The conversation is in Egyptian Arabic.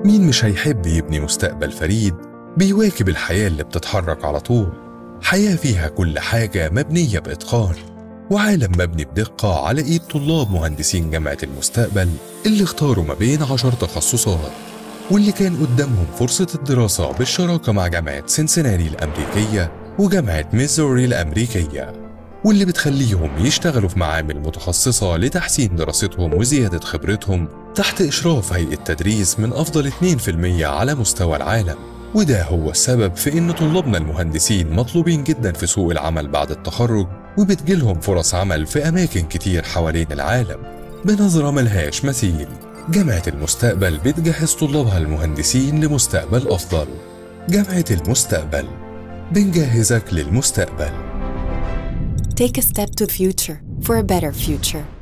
مين مش هيحب يبني مستقبل فريد بيواكب الحياة اللي بتتحرك على طول حياة فيها كل حاجة مبنية بإتقان وعالم مبني بدقة على إيد طلاب مهندسين جامعة المستقبل اللي اختاروا ما بين عشر تخصصات واللي كان قدامهم فرصة الدراسة بالشراكة مع جامعة سنسناري الأمريكية وجامعة ميزوري الأمريكية واللي بتخليهم يشتغلوا في معامل متخصصة لتحسين دراستهم وزيادة خبرتهم تحت إشراف هيئة تدريس من أفضل 2% على مستوى العالم وده هو السبب في إن طلابنا المهندسين مطلوبين جدا في سوق العمل بعد التخرج وبتجيلهم فرص عمل في أماكن كتير حوالين العالم بنظرة ملهاش مثيل جامعة المستقبل بتجهز طلابها المهندسين لمستقبل أفضل جامعة المستقبل بنجهزك للمستقبل Take a step to the future for a better future.